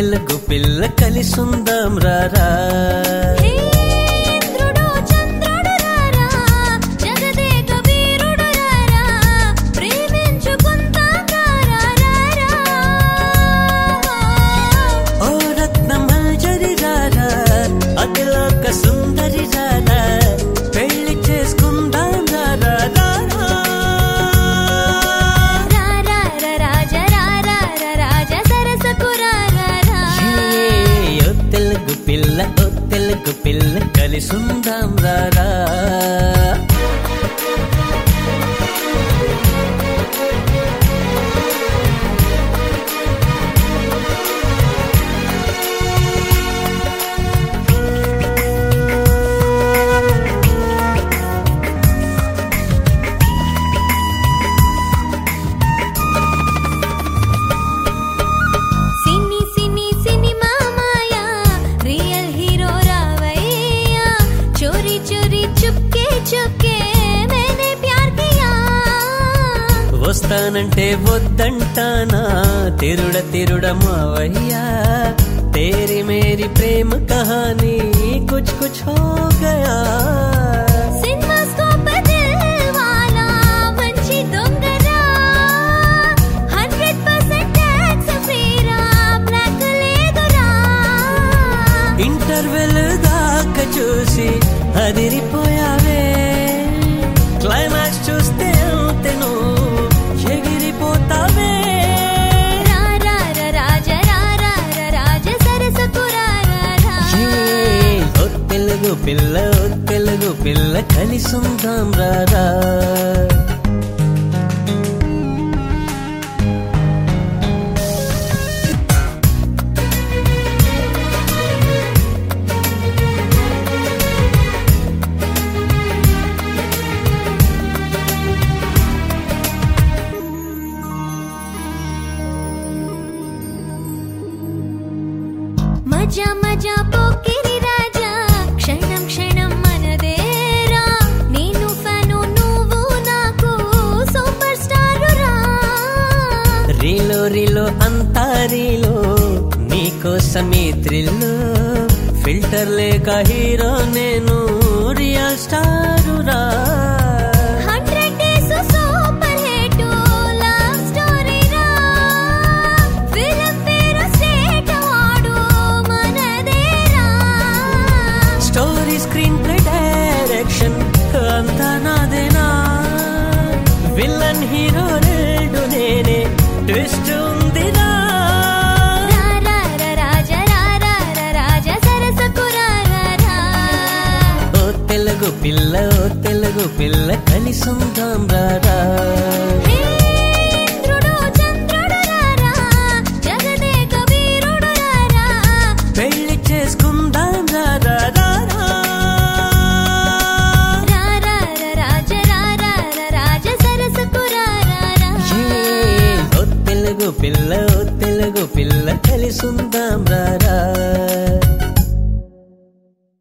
తెలుగు పిల్ల కలిసుందాం రారా హే ఇంద్రుడు చంద్రుడు రారా జగదేక వీరుడు రారా ప్రేమించుకుందాం రారా రారా ఓ రత్నమంజరి రారా అతిలోక సుందరి రారా పెళ్లి చేసుకుందాం రారా రారా రారా రాజ రారా రాజ సరసకు రారా ఏ, ఓ తెలుగు పిల్ల ఓ తెలుగు పిల్ల కలిసుందాం రారా సినీ సినీ సినిమా మాయా రియల్ హీరో రావయ్యా చోరీ చోరీ చుప్కే చుప్కే మేనే ప్యార్ కియా వస్తానంటే వద్దంటానా తిరుడ తిరుడ మావయ్యా తేరి మేరి ప్రేమ కహానీ కుచ్ కుచ్ హో గయా సినిమా స్కోప్ దిల్ వాలా మంచి దొంగరా 100% ట్యాక్స్ ఫ్రీరా బ్లాక్ లేదురా ఇంటర్వెల్ దాకా చూసి అదిరిపోయావే క్లైమాక్స్ చూస్తే అంతేను ఎగిరిపోతావే రా రా రా రాజ రా రా రా రాజ సరసకు రా రా రా ఏ, ఓ తెలుగు పిల్ల ఓ తెలుగు పిల్ల కలిసుందాం రారా మజా మజా పోకిరి రాజా క్షణం క్షణం మనదేరా నేను ఫ్యాను నువ్వు నాకు సూపర్ స్టార్ రా రీలో రీలో అంతా రీలో నీకోసమే థ్రిల్ ఫిల్టర్ లేక హీరో నేను రియల్ స్టారు రా hundred days super hit love story రా ఫిల్మ్ పేరు స్టేట్ అవార్డు మనదేరా స్టోరీ స్క్రీన్ ప్లే డైరెక్షన్ అంతా నాదేనా విలన్ హీరో రెండు నేనే ట్విస్ట్ ఉందిరా రా రా రా రాజ రా రా రా రాజ సరసకు రా రా రా ఓ తెలుగు పిల్ల ఓ తెలుగు పిల్ల కలిసుందాం రారా హే ఇంద్రుడు చంద్రుడు రారా జగదేక వీరుడు రారా పెళ్లి చేసుకుందాం రారా రారా రారా రాజ రారా రాజ సరసకు రారా ఏ, ఓ తెలుగు పిల్ల ఓ తెలుగు పిల్ల కలిసుందాం రారా